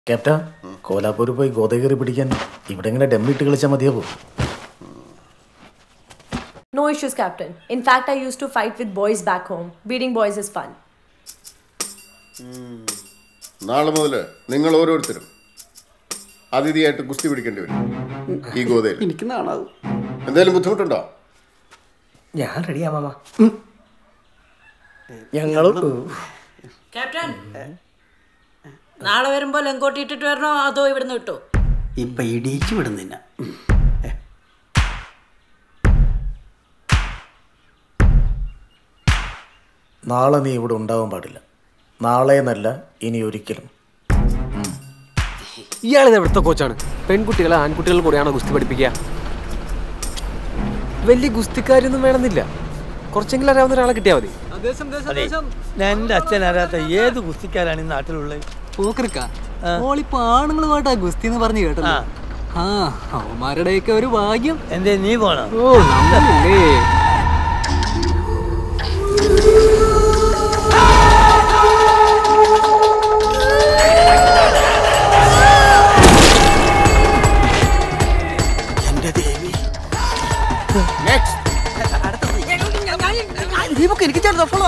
ക്യാപ്റ്റ കോലാപ്പൂർ പോയി ഗോതകേറി പിടിക്കാൻ ഇവിടെ ഇങ്ങനെ ഡമ്മിട്ട് കളിച്ചാൽ മതിയാവോ No issues, Captain. In fact, I used to fight with boys back home. Beating boys is fun. നാളെ മുതൽ നിങ്ങൾ ഓരോരുത്തരും അതിഥിയായിട്ട് ഗുസ്തി പിടിക്കേണ്ടി വരും ഈ ഗോതയിൽ എനിക്ക് നാണാവും എന്തെങ്കിലും ബുദ്ധിമുട്ടുണ്ടോ ഞാൻ റെഡിയാ മാമ ഞങ്ങളും ക്യാപ്റ്റൻ നാളെ വരുമ്പോ ലങ്കോട്ടി ഇട്ടിട്ട് വരണോ അതോ ഇവിടുന്ന് കിട്ടോ ഇപ്പൊ ഇടിയിച്ചു വിടുന്നില്ല നാളെ നീ ഇവിടെ ഉണ്ടാവാൻ പാടില്ല നാളെ എന്നല്ല ഇനി ഒരിക്കലും ഇയാളിത് എവിടുത്തെ കോച്ചാണ് പെൺകുട്ടികളെ ആൺകുട്ടികൾ കൂടെയാണോ ഗുസ്തി പഠിപ്പിക്കുക വലിയ ഗുസ്തിക്കാരൊന്നും വേണമെന്നില്ല കുറച്ചെങ്കിലും അറിയാവുന്ന ഒരാളെ കിട്ടിയാൽ മതി അതെ എന്റെ അച്ഛൻ അറിയാത്ത ഏത് കുസ്തിക്കാരാണ് ഈ നാട്ടിലുള്ളത് പോക്കർക്ക ഓളിപ്പോ ആണുങ്ങളുമായിട്ടാ ഗുസ്തി എന്ന് പറഞ്ഞു കേട്ടല്ലോ ആ അവന്മാരുടെയൊക്കെ ഒരു ഭാഗ്യം എന്തേ നീ പോണോ ഓ നമ്മളില്ലേ ദീപക്ക് എനിക്ക് ചേർന്നോ ഫോളോ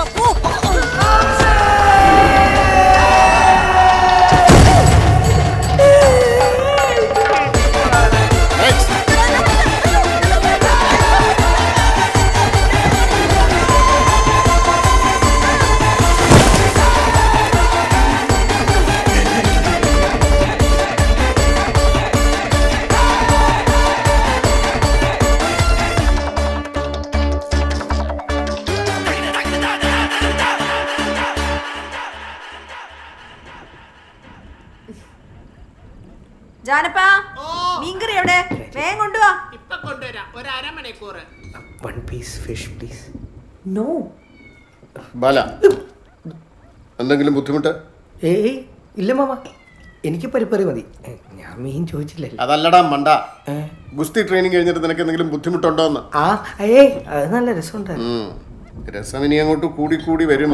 ജാനപ്പാ മീൻകറി എവിടെ വേഗം കൊണ്ടുവാ ഇപ്പൊ കൊണ്ടുവരാം ഒരു അരമണിക്കൂർ one piece fish please No. Bala എന്തെങ്കിലും ബുദ്ധിമുട്ട് ഏയ് ഇല്ല മാമ എനിക്ക് പരിപ്പറി മതി ഏ, ഞാൻ മീൻ ചോദിച്ചില്ലല്ലോ അതല്ലടാ മണ്ട ഗുസ്തി ട്രെയിനിങ് കഴിഞ്ഞിട്ട് നിനക്ക് എന്തെങ്കിലും ബുദ്ധിമുട്ടുണ്ടോ എന്ന് ആ ഏയ് അത് നല്ല രസമുണ്ടായിരുന്നു ഉം. രസം ഇനി അങ്ങോട്ട് കൂടി കൂടി വരും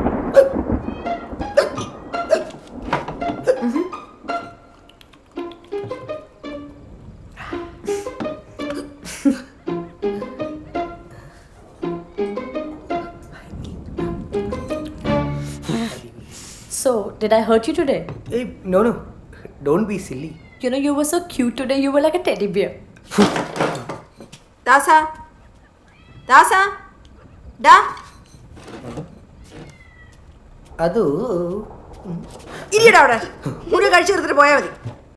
So, did I hurt you today? ഏയ് no no don't be silly You know, you were so cute today. You were like a teddy bear. ദാസാ ദാസാ ഡാ അത് ഇരിയടാ അവിടെ മുഴുവൻ കഴിച്ചു തീർത്തിട്ട് പോയാൽ മതി